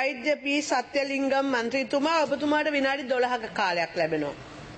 වෛද්‍ය පී සත්‍යලිංගම් මන්ත්‍රීතුමා ඔබතුමාට විනාඩි 12ක කාලයක් ලැබෙනවා.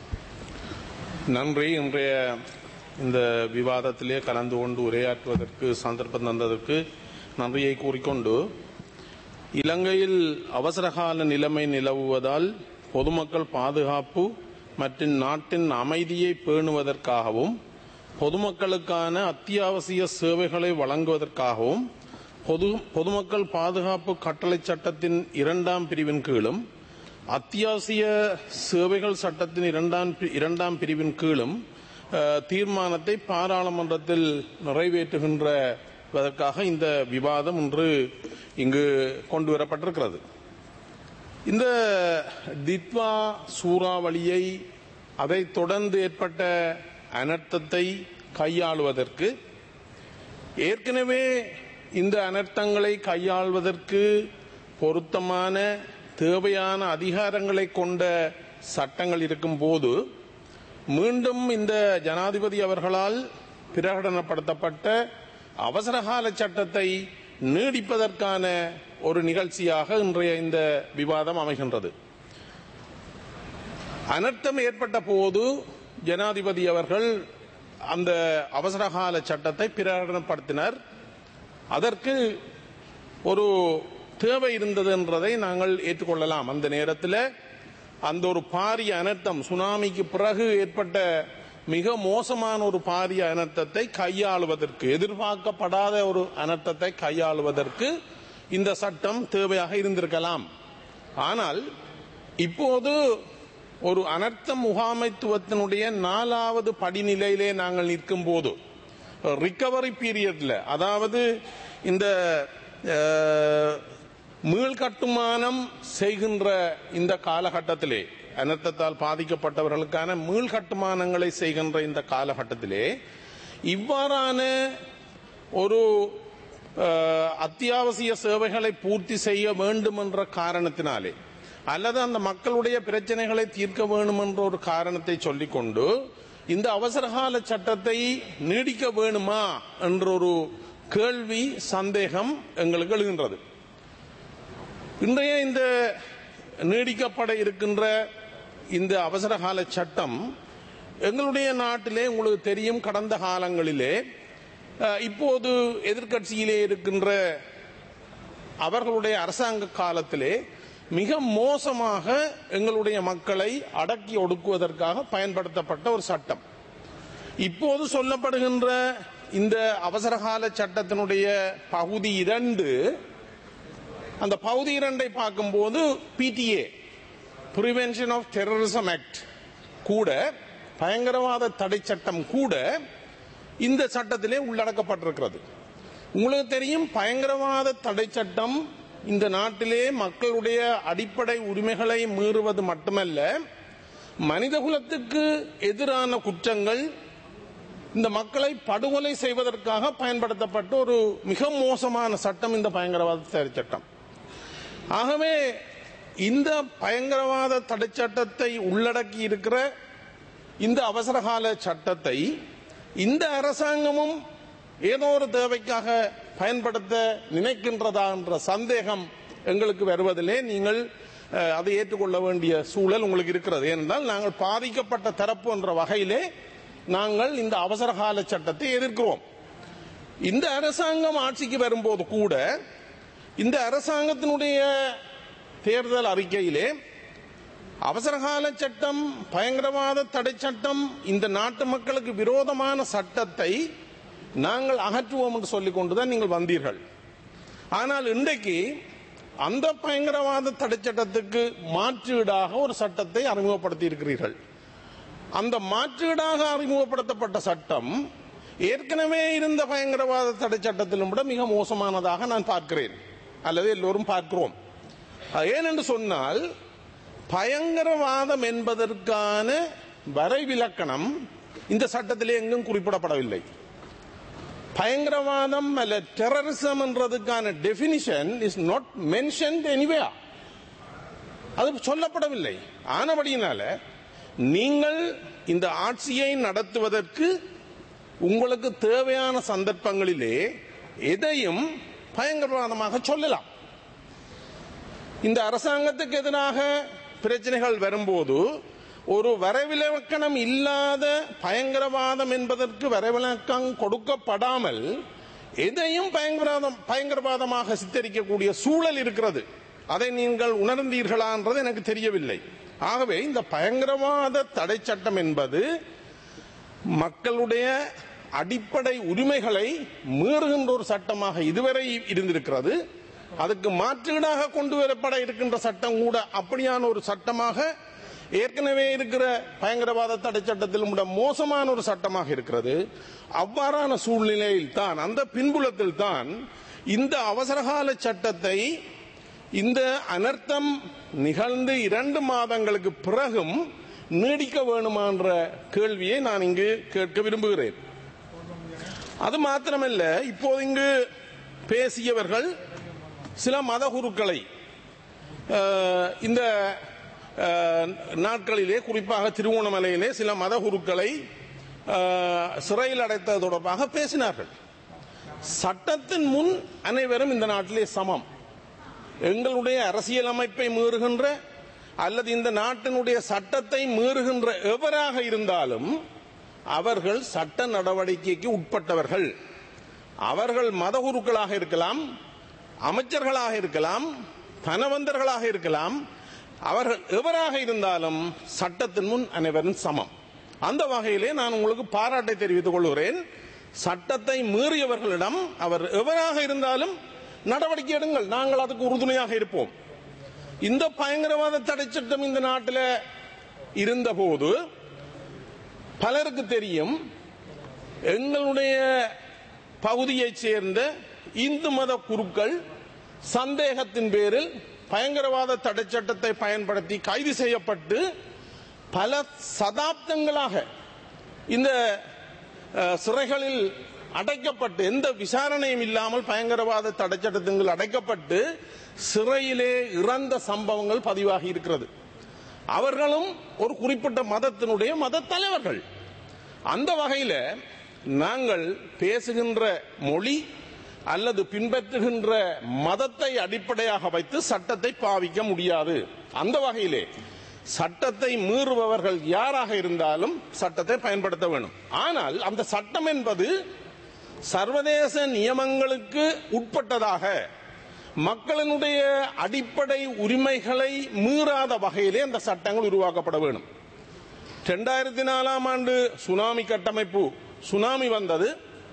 நன்றி இன்றைய இந்த விவாதத்திலே கலந்து கொண்டு உரையாற்றுவதற்கு சந்தர்ப்பம் தந்ததற்கு நன்றியை கூறிக்கொண்டு இலங்கையில் அவசரகால நிலைமை நிலவுவதால் பொதுமக்கள் பாதுகாப்பு மற்றும் நாட்டின் அமைதியை பேணுவதற்காகவும் பொதுமக்களுக்கான அத்தியாவசிய சேவைகளை வழங்குவதற்காகவும் பொது பொதுமக்கள் பாதுகாப்பு கட்டளை சட்டத்தின் இரண்டாம் பிரிவின் கீழும் அத்தியாவசிய சேவைகள் சட்டத்தின் இரண்டாம் பி- இரண்டாம் பிரிவின் கீழும் அஹ், தீர்மானத்தை பாராளுமன்றத்தில் நிறைவேற்றுகின்றதற்காக இந்த விவாதம் இன்று இங்கு கொண்டு வரப்பட்டிருக்கிறது இந்த தித்வா சூறாவளியை அதைத் தொடர்ந்து ஏற்பட்ட அனர்த்தத்தை கையாளுவதற்கு ஏற்கனவே இந்த அனர்த்தங்களை கையாள்வதற்கு பொருத்தமான தேவையான அதிகாரங்களை கொண்ட சட்டங்கள் இருக்கும் போது மீண்டும் இந்த ஜனாதிபதி அவர்களால் பிரகடனப்படுத்தப்பட்ட அவசரகால சட்டத்தை நீடிப்பதற்கான ஒரு நிகழ்ச்சியாக இன்றைய இந்த விவாதம் அமைகின்றது அனர்த்தம் ஏற்பட்ட போது ஜனாதிபதி அவர்கள் அந்த அவசரகால சட்டத்தை பிரகடனப்படுத்தினர் அதற்கு ஒரு தேவை இருந்தது என்றதை நாங்கள் ஏற்றுக்கொள்ளலாம் அந்த நேரத்தில் அந்த ஒரு பாரிய அனர்த்தம் சுனாமிக்கு பிறகு ஏற்பட்ட மிக மோசமான ஒரு பாரிய அனர்த்தத்தை கையாளுவதற்கு எதிர்பார்க்கப்படாத ஒரு அனர்த்தத்தை கையாளுவதற்கு இந்த சட்டம் தேவையாக இருந்திருக்கலாம் ஆனால் இப்போது ஒரு அனர்த்த முகாமைத்துவத்தினுடைய நாலாவது படிநிலையிலே நாங்கள் நிற்கும் போது ரிகவரி பீரியட்ல அதாவது இந்த அஹ், மீள்கட்டுமானம் செய்கின்ற இந்த காலகட்டத்திலே அனர்த்தத்தால் பாதிக்கப்பட்டவர்களுக்கான மீள்கட்டுமானங்களை செய்கின்ற இந்த காலகட்டத்திலே இவ்வாறான ஒரு அஹ், அத்தியாவசிய சேவைகளை பூர்த்தி செய்ய வேண்டும் என்ற காரணத்தினாலே அல்லது அந்த மக்களுடைய பிரச்சனைகளை தீர்க்க வேண்டும் என்ற ஒரு காரணத்தை சொல்லிக்கொண்டு இந்த அவசரகால சட்டத்தை நீடிக்க வேணுமா என்ற ஒரு கேள்வி சந்தேகம் எங்களுக்கு எழுகின்றது இன்றைய இந்த நீடிக்கப்பட இருக்கின்ற இந்த அவசரகால சட்டம் எங்களுடைய நாட்டிலே உங்களுக்கு தெரியும் கடந்த காலங்களிலே அஹ், இப்போது எதிர்க்கட்சியிலே இருக்கின்ற அவர்களுடைய அரசாங்க காலத்திலே மிக மோசமாக எங்களுடைய மக்களை அடக்கி ஒடுக்குவதற்காக பயன்படுத்தப்பட்ட ஒரு சட்டம் இப்போது சொல்லப்படுகின்ற இந்த அவசரகால சட்டத்தினுடைய பகுதி இரண்டு அந்த பகுதி இரண்டை பார்க்கும்போது PDA prevention of terrorism act கூட பயங்கரவாத தடை சட்டம் கூட இந்த சட்டத்திலே உள்ளடக்கப்பட்டிருக்கிறது உங்களுக்கு தெரியும் பயங்கரவாத தடை சட்டம் இந்த நாட்டிலே மக்களுடைய அடிப்படை உரிமைகளை மீறுவது மட்டுமல்ல மனிதகுலத்துக்கு எதிரான குற்றங்கள் இந்த மக்களை படுகொலை செய்வதற்காக பயன்படுத்தப்பட்ட ஒரு மிக மோசமான சட்டம் இந்த பயங்கரவாத தடை சட்டம் ஆகவே இந்த பயங்கரவாத தடை சட்டத்தை உள்ளடக்கி இருக்கிற இந்த அவசரகால சட்டத்தை இந்த அரசாங்கமும் ஏதோ ஒரு தேவைக்காக பயன்படுத்த நினைக்கின்றதா என்ற சந்தேகம் எங்களுக்கு வருவதிலே நீங்கள் அஹ், அதை ஏற்றுக்கொள்ள வேண்டிய சூழல் உங்களுக்கு இருக்கிறது ஏனென்றால் நாங்கள் பாதிக்கப்பட்ட தரப்பு என்ற வகையிலே நாங்கள் இந்த அவசரகால சட்டத்தை எதிர்க்கிறோம் இந்த அரசாங்கம் ஆட்சிக்கு வரும்போது கூட இந்த அரசாங்கத்தினுடைய தேர்தல் அறிக்கையிலே அவசரகால சட்டம் பயங்கரவாத தடை சட்டம் இந்த நாட்டு மக்களுக்கு விரோதமான சட்டத்தை நாங்கள் அகற்றுவோம் என்று சொல்லிக் கொண்டுதான் நீங்கள் வந்தீர்கள் ஆனால் இன்றைக்கு அந்த பயங்கரவாத தடை சட்டத்துக்கு மாற்றீடாக ஒரு சட்டத்தை அறிமுகப்படுத்தி இருக்கிறீர்கள் அந்த மாற்றீடாக அறிமுகப்படுத்தப்பட்ட சட்டம் ஏற்கனவே இருந்த பயங்கரவாத தடை சட்டத்திலும் விட மிக மோசமானதாக நான் பார்க்கிறேன் அல்லது எல்லோரும் பார்க்கிறோம் அது ஏனென்று சொன்னால் பயங்கரவாதம் என்பதற்கான வரைவிலக்கணம் இந்த சட்டத்திலே எங்கும் குறிப்பிடப்படவில்லை பயங்கரவாதம் அல்ல டெரரிசம் என்றதுக்கான டெபினிஷன் இஸ் நாட் மென்ஷன்ட் எனிவேயா அது சொல்லப்படவில்லை ஆனபடியினால நீங்கள் இந்த ஆட்சியை நடத்துவதற்கு உங்களுக்கு தேவையான சந்தர்ப்பங்களிலே எதையும் பயங்கரவாதமாக சொல்லலாம் இந்த அரசாங்கத்துக்கு எதிராக பிரச்சனைகள் வரும்போது ஒரு வரைவிலக்கணம் இல்லாத பயங்கரவாதம் என்பதற்கு வரைவிலக்கம் கொடுக்கப்படாமல் எதையும் பயங்கரவாதம் பயங்கரவாதமாக சித்தரிக்கக்கூடிய சூழல் இருக்கிறது அதை நீங்கள் உணர்ந்தீர்களான்றது எனக்கு தெரியவில்லை ஆகவே இந்த பயங்கரவாத தடை சட்டம் என்பது மக்களுடைய அடிப்படை உரிமைகளை மீறுகின்ற ஒரு சட்டமாக இதுவரை இருந்திருக்கிறது அதுக்கு மாற்றீடாக கொண்டு வரப்பட இருக்கின்ற சட்டம் கூட அப்படியான ஒரு சட்டமாக ஏற்கனவே இருக்கிற பயங்கரவாத தடை சட்டத்தில் விட மோசமான ஒரு சட்டமாக இருக்கிறது அவ்வாறான சூழ்நிலையில் தான் அந்த பின்புலத்தில் தான் இந்த அவசரகால சட்டத்தை இந்த அனர்த்தம் நிகழ்ந்து இரண்டு மாதங்களுக்கு பிறகும் நீடிக்க வேணுமான்ற கேள்வியை நான் இங்கு கேட்க விரும்புகிறேன் அது மாத்திரமல்ல இப்போது இங்கு பேசியவர்கள் சில மதகுருக்களை அஹ், இந்த அஹ், நாட்களிலே குறிப்பாக திருவோணமலையிலே சில மதகுருக்களை அஹ், சிறையில் அடைத்தது தொடர்பாக பேசினார்கள் சட்டத்தின் முன் அனைவரும் இந்த நாட்டிலே சமம் எங்களுடைய அரசியல் அமைப்பை மீறுகின்ற அல்லது இந்த நாட்டினுடைய சட்டத்தை மீறுகின்ற எவராக இருந்தாலும் அவர்கள் சட்ட நடவடிக்கைக்கு உட்பட்டவர்கள் அவர்கள் மதகுருக்களாக இருக்கலாம் அமைச்சர்களாக இருக்கலாம் தனவந்தர்களாக இருக்கலாம் அவர்கள் எவராக இருந்தாலும் சட்டத்தின் முன் அனைவரும் சமம் அந்த வகையிலே நான் உங்களுக்கு பாராட்டை தெரிவித்துக் கொள்கிறேன் சட்டத்தை மீறியவர்களிடம் அவர் எவராக இருந்தாலும் நடவடிக்கை எடுங்கள் நாங்கள் அதுக்கு உறுதுணையாக இருப்போம் இந்த பயங்கரவாத தடை சட்டம் இந்த நாட்டில் இருந்தபோது பலருக்கு தெரியும் எங்களுடைய பகுதியைச் சேர்ந்த இந்து மத குருக்கள் சந்தேகத்தின் பேரில் பயங்கரவாத தடை சட்டத்தை பயன்படுத்தி கைது செய்யப்பட்டு பல சதாப்தங்களாக இந்த அஹ், சிறைகளில் அடைக்கப்பட்டு எந்த விசாரணையும் இல்லாமல் பயங்கரவாத தடை சட்டத்தின் அடைக்கப்பட்டு சிறையிலே இறந்த சம்பவங்கள் பதிவாகி இருக்கிறது அவர்களும் ஒரு குறிப்பிட்ட மதத்தினுடைய மத தலைவர்கள் அந்த வகையில நாங்கள் பேசுகின்ற மொழி அல்லது பின்பற்றுகின்ற மதத்தை அடிப்படையாக வைத்து சட்டத்தை பாவிக்க முடியாது அந்த வகையிலே சட்டத்தை மீறுபவர்கள் யாராக இருந்தாலும் சட்டத்தை பயன்படுத்த வேண்டும் ஆனால் அந்த சட்டம் என்பது சர்வதேச நியமங்களுக்கு உட்பட்டதாக மக்களினுடைய அடிப்படை உரிமைகளை மீறாத வகையிலே அந்த சட்டங்கள் உருவாக்கப்பட வேண்டும் ரெண்டாயிரத்தி நாலாம் ஆண்டு சுனாமி கட்டமைப்பு சுனாமி வந்தது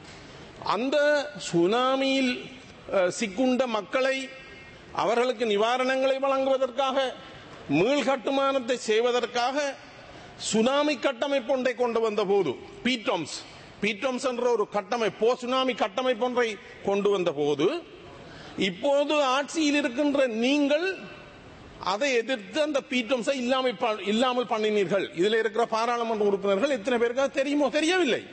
அந்த சுனாமியில் அஹ், சிக்குண்ட மக்களை அவர்களுக்கு நிவாரணங்களை வழங்குவதற்காக மீள் கட்டுமானத்தை செய்வதற்காக சுனாமி கட்டமைப்பு ஒன்றை கொண்டு வந்த போது பீட்டோம்ஸ் பீட்டோம்ஸ் என்ற ஒரு கட்டமைப்பு சுனாமி கட்டமைப்பு ஒன்றை கொண்டு வந்த போது இப்போது ஆட்சியில் இருக்கின்ற நீங்கள் அதை எதிர்த்து அந்த பீட்டம்ஸை இல்லாமல் ப- இல்லாமல் பண்ணினீர்கள் இதுல இருக்கிற பாராளுமன்ற உறுப்பினர்கள் எத்தனை பேருக்கு அது தெரியுமோ தெரியவில்லை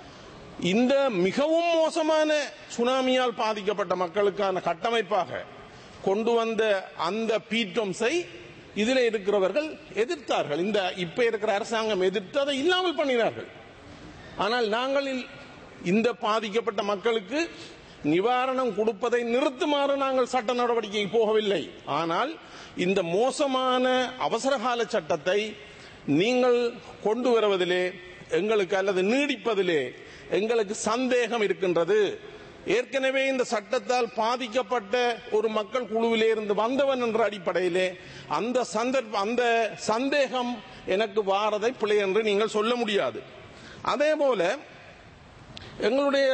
இந்த மிகவும் மோசமான சுனாமியால் பாதிக்கப்பட்ட மக்களுக்கான கட்டமைப்பாக கொண்டு வந்த அந்த பீட்டம்ஸை இதில் இருக்கிறவர்கள் எதிர்த்தார்கள் இந்த இப்ப இருக்கிற அரசாங்கம் எதிர்த்து அதை இல்லாமல் பண்ணினார்கள் ஆனால் நாங்கள் இல்- இந்த பாதிக்கப்பட்ட மக்களுக்கு நிவாரணம் கொடுப்பதை நிறுத்துமாறு நாங்கள் சட்ட நடவடிக்கைக்கு போகவில்லை ஆனால் இந்த மோசமான அவசரகால சட்டத்தை நீங்கள் கொண்டு வருவதிலே எங்களுக்கு அல்லது நீடிப்பதிலே எங்களுக்கு சந்தேகம் இருக்கின்றது ஏற்கனவே இந்த சட்டத்தால் பாதிக்கப்பட்ட ஒரு மக்கள் குழுவிலே இருந்து வந்தவன் என்ற அடிப்படையிலே அந்த சந்தர்ப்ப அந்த சந்தேகம் எனக்கு வாரதை பிழை என்று நீங்கள் சொல்ல முடியாது அதே போல எங்களுடைய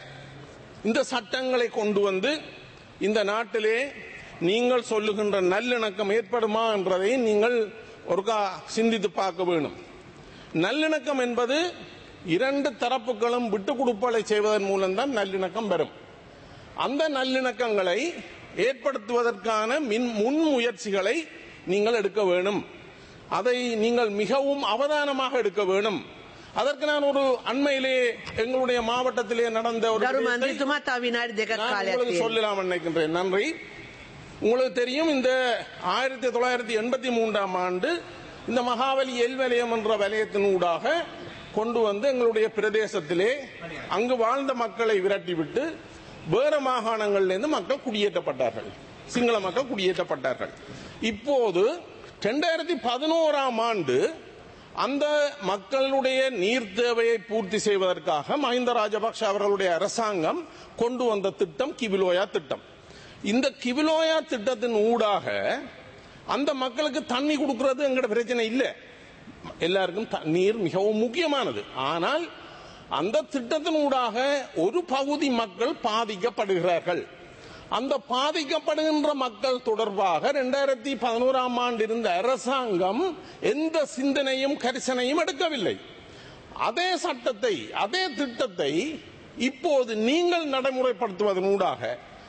இந்த சட்டங்களை கொண்டு வந்து இந்த நாட்டிலே நீங்கள் சொல்லுகின்ற நல்லிணக்கம் ஏற்படுமா என்றதை நீங்கள் ஒருக்கா சிந்தித்து பார்க்க வேணும் நல்லிணக்கம் என்பது இரண்டு தரப்புகளும் விட்டு கொடுப்பலை செய்வதன் மூலம்தான் நல்லிணக்கம் வரும் அந்த நல்லிணக்கங்களை ஏற்படுத்துவதற்கான மின் முன்முயற்சிகளை நீங்கள் எடுக்க வேணும் அதை நீங்கள் மிகவும் அவதானமாக எடுக்க வேணும் அதற்கு நான் ஒரு அண்மையிலே எங்களுடைய மாவட்டத்திலே நடந்த ஒரு ගරු விடயத்தை මන්ත්‍රීතුමා තව විනාඩි දෙකක් நான் කාලයක් உங்களுக்கு තියෙනවා. சொல்லலாம் நினைக்கின்றேன் நன்றி உங்களுக்கு தெரியும் இந்த ஆயிரத்தி தொள்ளாயிரத்தி எண்பத்தி மூன்றாம் ஆண்டு இந்த மகாவலி எல் வலயம் என்ற வலயத்தின் ஊடாக கொண்டு வந்து எங்களுடைய பிரதேசத்திலே அங்கு வாழ்ந்த மக்களை விரட்டிவிட்டு வேறு மாகாணங்களிலிருந்து மக்கள் குடியேற்றப்பட்டார்கள் சிங்கள மக்கள் குடியேற்றப்பட்டார்கள் இப்போது ரெண்டாயிரத்தி பதினோராம் ஆண்டு அந்த மக்களுடைய நீர் தேவையை பூர்த்தி செய்வதற்காக மஹிந்த ராஜபக்ஷ அவர்களுடைய அரசாங்கம் கொண்டு வந்த திட்டம் கிபிலோயா திட்டம் இந்த கிபிலோயா திட்டத்தின் ஊடாக அந்த மக்களுக்கு தண்ணி கொடுக்கிறது எங்கட பிரச்சனை இல்லை எல்லாருக்கும் தண்ணீர் மிகவும் முக்கியமானது ஆனால் அந்த திட்டத்தின் ஊடாக ஒரு பகுதி மக்கள் பாதிக்கப்படுகிறார்கள் அந்த பாதிக்கப்படுகின்ற மக்கள் தொடர்பாக இரண்டாயிரத்தி பதினோராம் ஆண்டு இருந்த அரசாங்கம் எந்த சிந்தனையும் கரிசனையும் எடுக்கவில்லை அதே சட்டத்தை அதே திட்டத்தை இப்போது நீங்கள் நடைமுறைப்படுத்துவதன் ஊடாக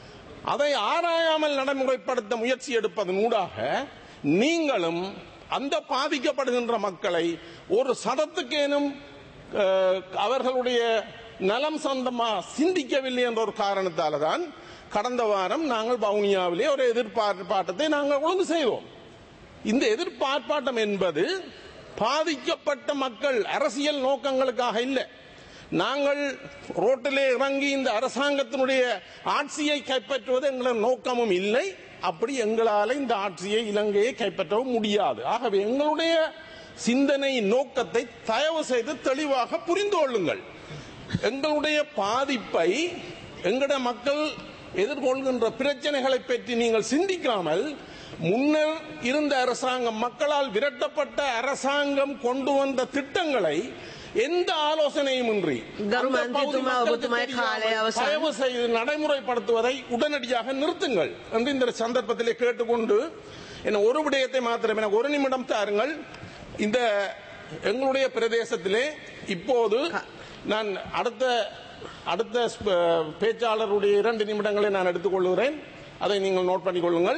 அதை ஆராயாமல் நடைமுறைப்படுத்த முயற்சி எடுப்பதன் ஊடாக நீங்களும் அந்த பாதிக்கப்படுகின்ற மக்களை ஒரு சதத்துக்கேனும் அஹ், அவர்களுடைய நலம் சொந்தமா சிந்திக்கவில்லை என்ற ஒரு காரணத்தால தான் கடந்த வாரம் நாங்கள் வவுனியாவிலே ஒரு எதிர்பார்ப்பாட்டத்தை நாங்கள் ஒழுங்கு செய்தோம் இந்த எதிர்பார்ப்பாட்டம் என்பது பாதிக்கப்பட்ட மக்கள் அரசியல் நோக்கங்களுக்காக இல்லை நாங்கள் ரோட்டிலே இறங்கி இந்த அரசாங்கத்தினுடைய ஆட்சியை கைப்பற்றுவது எங்களது நோக்கமும் இல்லை அப்படி எங்களால் இந்த ஆட்சியை இலங்கையை கைப்பற்றவும் முடியாது ஆகவே எங்களுடைய சிந்தனை நோக்கத்தை தயவு செய்து தெளிவாக புரிந்து கொள்ளுங்கள் எங்களுடைய பாதிப்பை எங்கட மக்கள் எதிர்கொள்கின்ற பிரச்சனைகளை பற்றி நீங்கள் சிந்திக்காமல் முன்னர் இருந்த அரசாங்கம் மக்களால் விரட்டப்பட்ட அரசாங்கம் கொண்டு வந்த திட்டங்களை எந்த ஆலோசனையும் இன்றி கரு அந்த பகுதி மந்திரித்துமா, மக்களுக்கு ஒப்புதுமாய் காலை தெரியாமல் அவசானம். தயவு செய்து நடைமுறைப்படுத்துவதை உடனடியாக நிறுத்துங்கள் என்று இந்த சந்தர்ப்பத்திலே கேட்டுக்கொண்டு என்ன ஒரு விடயத்தை மாத்திரம் எனக்கு ஒரு நிமிடம் தாருங்கள் இந்த எங்களுடைய பிரதேசத்திலே இப்போது நான் அடுத்த அடுத்த ஸ்ப- பேச்சாளருடைய இரண்டு நிமிடங்களை நான் எடுத்துக்கொள்கிறேன் அதை நீங்கள் நோட் பண்ணிக் கொள்ளுங்கள்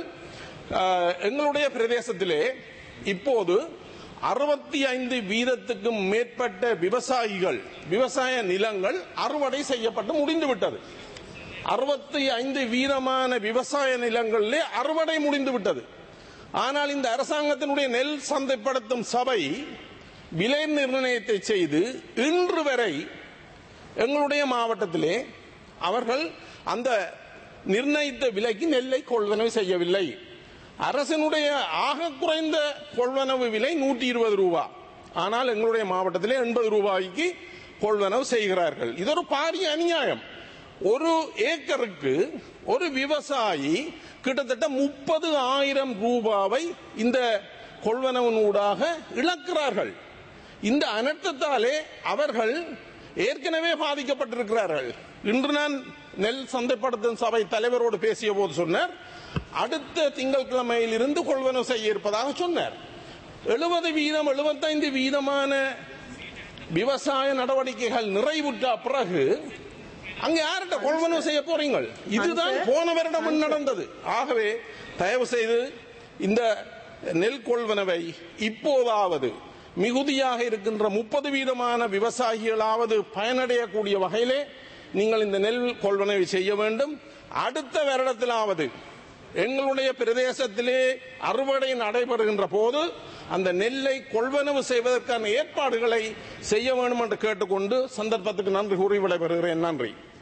அஹ், எங்களுடைய பிரதேசத்திலே இப்போது அறுபத்தி ஐந்து வீதத்துக்கும் மேற்பட்ட விவசாயிகள் விவசாய நிலங்கள் அறுவடை செய்யப்பட்டு முடிந்து விட்டது அறுபத்தி ஐந்து வீதமான விவசாய நிலங்களிலே அறுவடை முடிந்து விட்டது ஆனால் இந்த அரசாங்கத்தினுடைய நெல் சந்தைப்படுத்தும் சபை விலை நிர்ணயத்தை செய்து இன்று வரை எங்களுடைய மாவட்டத்திலே அவர்கள் அந்த நிர்ணயித்த விலைக்கு நெல்லை கொள்வனவு செய்யவில்லை அரசினுடைய ஆக குறைந்த கொள்வனவு விலை நூற்றி இருபது ரூபாய் ஆனால் எங்களுடைய மாவட்டத்திலே எண்பது ரூபாய்க்கு கொள்வனவு செய்கிறார்கள் இது ஒரு பாரிய அநியாயம் ஒரு ஏக்கருக்கு ஒரு விவசாயி கிட்டத்தட்ட முப்பது ஆயிரம் ரூபாவை இந்த கொள்வனவனூடாக இழக்கிறார்கள் இந்த அனர்த்தத்தாலே அவர்கள் ஏற்கனவே பாதிக்கப்பட்டிருக்கிறார்கள் இன்று நான் நெல் சந்தைப்படுத்தும் சபை தலைவரோடு பேசிய போது சொன்னார் அடுத்த திங்கட்கிழமையில் இருந்து கொள்வனவு செய்ய இருப்பதாக சொன்னார் எழுபது வீதம் எழுபத்தைந்து வீதமான விவசாய நடவடிக்கைகள் நிறைவுற்ற பிறகு அங்க யார்கிட்ட கொள்வனவு செய்ய போறீங்க இதுதான் போன வருடம் நடந்தது ஆகவே தயவு செய்து இந்த நெல் கொள்வனவை இப்போதாவது மிகுதியாக இருக்கின்ற முப்பது வீதமான விவசாயிகளாவது பயனடையக்கூடிய வகையிலே நீங்கள் இந்த நெல் கொள்வனவை செய்ய வேண்டும் அடுத்த வருடத்திலாவது எங்களுடைய பிரதேசத்திலே அறுவடை நடைபெறுகின்ற போது அந்த நெல்லை கொள்வனவு செய்வதற்கான ஏற்பாடுகளை செய்ய வேண்டும் என்று கேட்டுக்கொண்டு சந்தர்ப்பத்துக்கு நன்றி கூறி விடைபெறுகிறேன் நன்றி